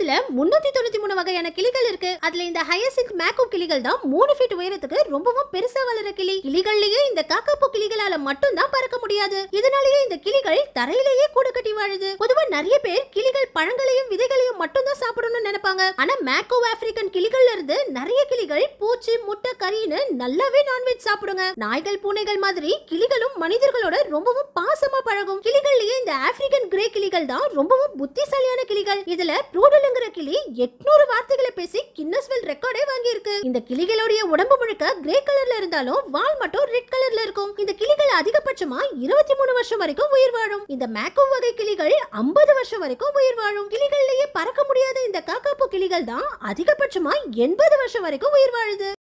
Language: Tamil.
உலகத்துல முன்னூத்தி தொண்ணூத்தி மூணு வகையான கிளிகள் இருக்கு அதுல இந்த ஹயசிக் மேக்கோ கிளிகள் தான் மூணு ஃபீட் உயரத்துக்கு ரொம்பவும் பெருசா வளர கிளி கிளிகள்லயே இந்த காக்காப்பூ கிளிகளால மட்டும் தான் பறக்க முடியாது இதனாலேயே இந்த கிளிகள் தரையிலேயே கூடு கட்டி வாழுது பொதுவா நிறைய பேர் கிளிகள் பழங்களையும் விதைகளையும் மட்டும் தான் சாப்பிடணும்னு நினைப்பாங்க ஆனா மேக்கோ ஆப்பிரிக்கன் கிளிகள்ல இருந்து நிறைய கிளிகள் பூச்சி முட்டை கறின்னு நல்லாவே நான்வெஜ் சாப்பிடுங்க நாய்கள் பூனைகள் மாதிரி கிளிகளும் மனிதர்களோட ரொம்பவும் பாசமா பழகும் கிளிகள்லயே இந்த ஆப்பிரிக்கன் கிரே கிளிகள் தான் ரொம்பவும் புத்திசாலியான கிளிகள் இதுல ப்ரூடலுங்கிற கிளி எட்நூறு வார்த்தைகளை பேசி கின்னஸ்வெல் ரெக்கார்டே வாங்கியிருக்கு இந்த கிளிகளுடைய உடம்பு முழுக்க கிரே கலர்ல இருந்தாலும் வால் மட்டும் ரெட் கலர்ல இருக்கும் இந்த கிளிகள் அதிகபட்சமா இருபத்தி மூணு வருஷம் வரைக்கும் உயிர் வாழும் இந்த மேக்கோ வகை கிளிகள் ஐம்பது வருஷம் வரைக்கும் உயிர் வாழும் கிளிகள்லயே பறக்க முடியாத இந்த காக்காப்பூ கிளிகள் தான் அதிகபட்சமா எண்பது வருஷம் வரைக்கும் உயிர் வாழுது